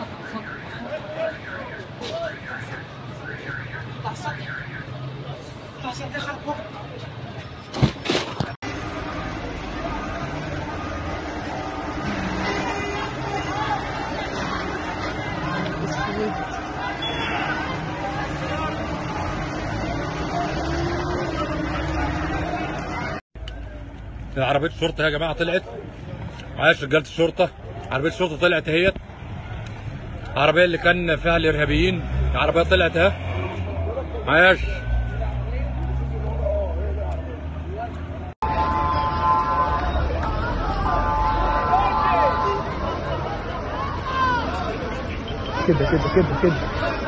عربيه الشرطه يا جماعه طلعت عايش رجاله الشرطه عربيه الشرطه طلعت اهيت العربيه اللي كان فيها الارهابيين العربيه طلعت اهي عايش كده كده كده كده